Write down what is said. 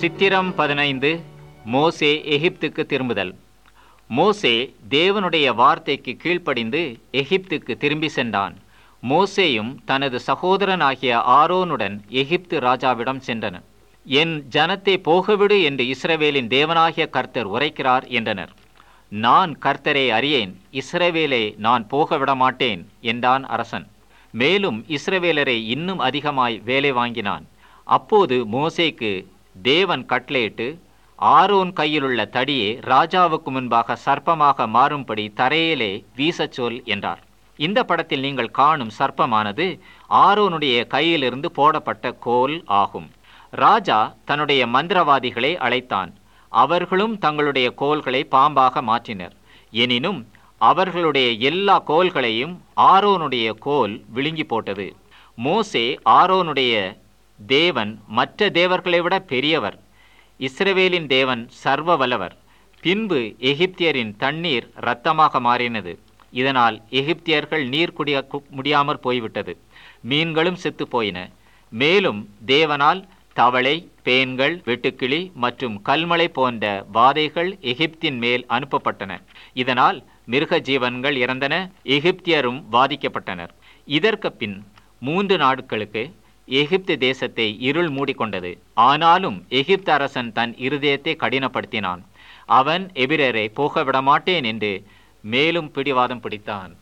சித்திரம் பதினைந்து மோசே எகிப்துக்கு திரும்புதல் மோசே தேவனுடைய வார்த்தைக்கு கீழ்ப்படிந்து எகிப்துக்கு திரும்பி சென்றான் மோசேயும் தனது சகோதரனாகிய ஆரோனுடன் எகிப்து ராஜாவிடம் சென்றனர் என் ஜனத்தை போகவிடு என்று இஸ்ரவேலின் தேவனாகிய கர்த்தர் உரைக்கிறார் என்றனர் நான் கர்த்தரை அறியேன் இஸ்ரவேலை நான் போகவிட மாட்டேன் என்றான் அரசன் மேலும் இஸ்ரவேலரை இன்னும் அதிகமாய் வேலை வாங்கினான் அப்போது மோசேக்கு தேவன் கட்டளையிட்டு ஆரோன் கையிலுள்ள தடியே ராஜாவுக்கு முன்பாக சர்ப்பமாக மாறும்படி தரையிலே வீசச் சொல் என்றார் இந்த படத்தில் நீங்கள் காணும் சர்ப்பமானது ஆரோனுடைய கையிலிருந்து போடப்பட்ட கோல் ஆகும் ராஜா தன்னுடைய மந்திரவாதிகளை அழைத்தான் அவர்களும் தங்களுடைய கோல்களை பாம்பாக மாற்றினர் எனினும் அவர்களுடைய எல்லா கோல்களையும் ஆரோனுடைய கோல் விழுங்கி போட்டது மோசே ஆரோனுடைய தேவன் மற்ற தேவர்களை விட பெரியவர் இஸ்ரவேலின் தேவன் சர்வ வல்லவர் பின்பு எகிப்தியரின் தண்ணீர் இரத்தமாக மாறினது இதனால் எகிப்தியர்கள் நீர் குடிய முடியாமற் போய்விட்டது மீன்களும் செத்து போயின மேலும் தேவனால் தவளை பேன்கள் வெட்டுக்கிளி மற்றும் கல்மலை போன்ற வாதைகள் எகிப்தின் மேல் அனுப்பப்பட்டன இதனால் மிருக ஜீவன்கள் இறந்தன எகிப்தியரும் பாதிக்கப்பட்டனர் இதற்கு பின் மூன்று நாட்களுக்கு எகிப்து தேசத்தை இருள் மூடிக்கொண்டது ஆனாலும் எகிப்து அரசன் தன் இருதயத்தை கடினப்படுத்தினான் அவன் எபிரரை போக விடமாட்டேன் என்று மேலும் பிடிவாதம் பிடித்தான்